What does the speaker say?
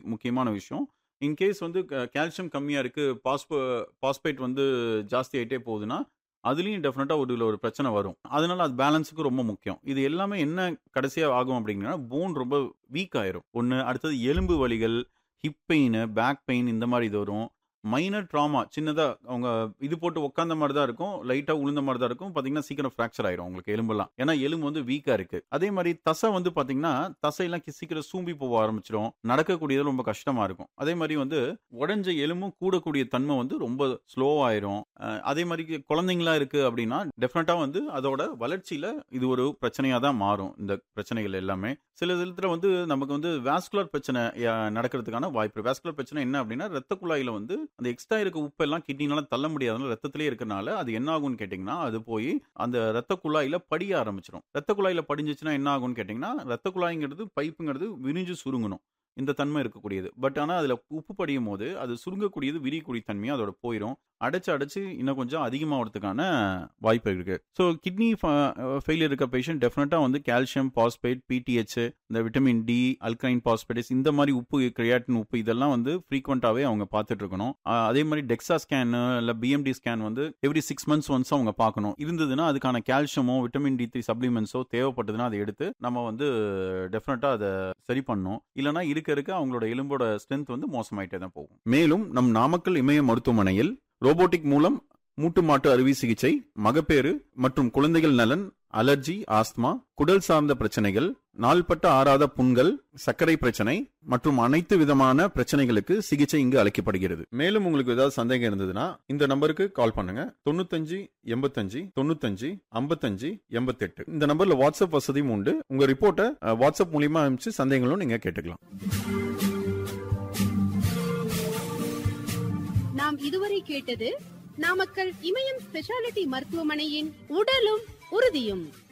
முக்கியமான விஷயம். இன்கேஸ் வந்து க கால்சியம் கம்மியா இருக்கு, பாஸ்போ பாஸ்பேட் வந்து ஜாஸ்தி ஆயிட்டே போகுதுன்னா, அதுலயும் டெஃபினட்டா ஒரு இதுல ஒரு பிரச்சனை வரும். அதனால அது பேலன்ஸுக்கு ரொம்ப முக்கியம். இது எல்லாமே என்ன கடைசியா ஆகும் அப்டிங்கன்னா, போன் ரொம்ப வீக் ஆயிரும். ஒண்ணு அடுத்தது எலும்பு வலிகள், ஹிப் பெயின், பேக் பெயின் இந்த மாரி இது வரும். மைனர் ட்ராமா சின்னதா அவங்க இது போட்டு உட்கார்ந்த மாரி தான் இருக்கும். லைட்டா உழுந்த மாரி தான் இருக்கும். பார்த்தீங்கன்னா, சீக்கிரம் ஃப்ராக்சர் ஆயிரும் உங்களுக்கு எலும்பெல்லாம். ஏன்னா எலும்பு வந்து வீக்கா இருக்கு. அதே மாரி தசை வந்து பார்த்தீங்கன்னா, தசையெல்லாம் கி சீக்கிரம் சூம்பி போக ஆரம்பிச்சுரும். நடக்கக்கூடியது ரொம்ப கஷ்டமா இருக்கும். அதே மாரி வந்து உடைஞ்ச எலும்பும் கூடக்கூடிய தன்மை வந்து ரொம்ப ஸ்லோவாயிரும். அ அதே மாரி குழந்தைங்களா இருக்கு அப்டின்னா, டெஃபினட்டா வந்து அதோட வளர்ச்சியில இது ஒரு பிரச்சனையா தான் மாறும். இந்த பிரச்சனைகள் எல்லாமே. சில இதுல வந்து நமக்கு வந்து வாஸ்குலர் பிரச்சனை ய நடக்கிறதுக்கான வாய்ப்பு இருக்கு. வாஸ்குலர் பிரச்சனை என்ன அப்டின்னா, ரத்த குழாயில வந்து அந்த எக்ஸ்ட்ரா இருக்க உப்பெல்லாம் கிட்னினால தள்ள முடியாதனால ரத்தத்திலேயே இருக்கனால, அது என்ன ஆகும்னு கேட்டீங்கன்னா, அது போய் அந்த ரத்த குழாயில படிய ஆரம்பிச்சுரும். ரத்த குழாயில படிஞ்சுச்சுன்னா என்ன ஆகும்னு கேட்டீங்கன்னா, ரத்த குழாய்ங்கிறது பைப்புங்கிறது விரிஞ்சு சுருங்கணும். இந்த தன்மை இருக்கக்கூடியது. பட் ஆனா அதுல உப்பு படியும்போது, அது சுருங்கக்கூடியது விரியக்கூடிய தன்மையா அதோட போயிரும். அடைச்சு, அடைச்சு இன்னும் கொஞ்சம் அதிகமாவறதுக்கான வாய்ப்பு இருக்கு. ஸோ கிட்னி ஃப ஃபெயிலியர் இருக்க பேஷண்ட் டெஃபினட்டா வந்து கால்சியம், பாஸ்பேட், பிடிஎச், இந்த விட்டமின் டி, அல்கலைன் பாஸ்பேட்டஸ் இந்த மாரி உப்பு, கிரியாட்டின் உப்பு இதெல்லாம் வந்து ஃப்ரீக்வென்ட்டாவே அவங்க பார்த்துட்டு இருக்கணும். அ அதே மாரி டெக்ஸா ஸ்கேனு இல்ல பிஎம்டி ஸ்கேன் வந்து எவ்ரி 6 மந்த்ஸ் ஒன்ஸ் அவங்க பார்க்கணும். இருந்ததுன்னா அதுக்கான கால்சியமோ, விட்டமின் டி3 சப்ளிமெண்ட்ஸோ தேவைப்பட்டதுன்னா அத எடுத்து நம்ம வந்து டெஃபினட்டா அத சரி பண்ணணும். இல்லன்னா இருக்க இருக்க அவங்களோட எலும்போட ஸ்ட்ரென்த் வந்து மோசமாயிட்டே தான் போகும். மேலும் நம் நாமக்கல் இமய மருத்துவமனையில் ரோபோட்டிக் மூலம் மூட்டு மாட்டு அறுவை சிகிச்சை, மகப்பேறு மற்றும் குழந்தைகள் நலன், அலர்ஜி, ஆஸ்துமா, குடல் சார்ந்த பிரச்சனைகள், நாள்பட்ட ஆறாத புண்கள், சர்க்கரை பிரச்சனை மற்றும் அனைத்து விதமான பிரச்சனைகளுக்கு சிகிச்சை இங்கு அளிக்கப்படுகிறது. மேலும் உங்களுக்கு ஏதாவது சந்தேகம் இருந்ததுன்னா, இந்த நம்பருக்கு கால் பண்ணுங்க. 95 85 95 55 88 இந்த நம்பர்ல வாட்ஸ்அப் வசதியும் உண்டு. உங்க ரிப்போர்ட்ட அ வாட்ஸ்அப் மூலியமா அனுப்பிச்சு சந்தேகங்களும் நீங்க கேட்டுக்கலாம். நாம் இதுவரை கேட்டது நாமக்கல் இமயம் ஸ்பெஷாலிட்டி மருத்துவமனையின் உடலும் உறுதியும்